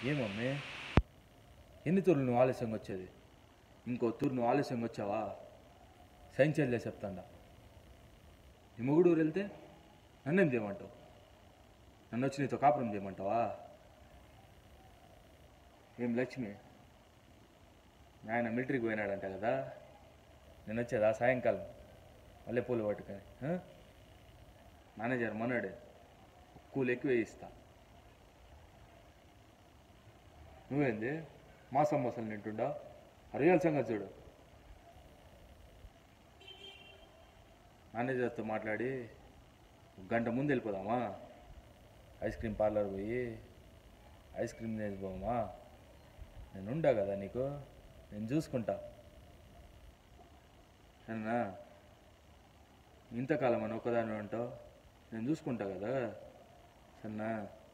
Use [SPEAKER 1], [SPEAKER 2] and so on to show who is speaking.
[SPEAKER 1] ఏమమ్మే ఎన్ని తూర్లు నువ్వు ఆలస్యంగా వచ్చేది ఇంకో తూరు నువ్వు ఆలస్యంగా వచ్చావా సైన్చర్లే చెప్తాండా నీ మొగుడు ఊరు వెళ్తే నన్నేం చేయమంటావు నన్ను వచ్చి నీతో కాపురం చేయమంటావా ఏం లక్ష్మి మీ ఆయన మిలిటరీకి పోయినాడంట కదా నేను వచ్చేదా సాయంకాలం మళ్ళీ పూలు పట్టుకొని ఆ? మేనేజర్ మనోడే కూలి ఎక్కువ ఇస్తా నువ్వేంది మాసం మోసాలు తింటుండా రియల్ సంగతి చూడు మేనేజర్తో మాట్లాడి ఒక గంట ముందు వెళ్ళిపోదామా ఐస్ క్రీమ్ పార్లర్ పోయి ఐస్ క్రీమ్ చేసిపోమా నేను ఉండా కదా నీకు నేను చూసుకుంటా సరేనా ఇంతకాలం అని ఒక్కదాని ఉంటావు నేను చూసుకుంటా కదా సరేనా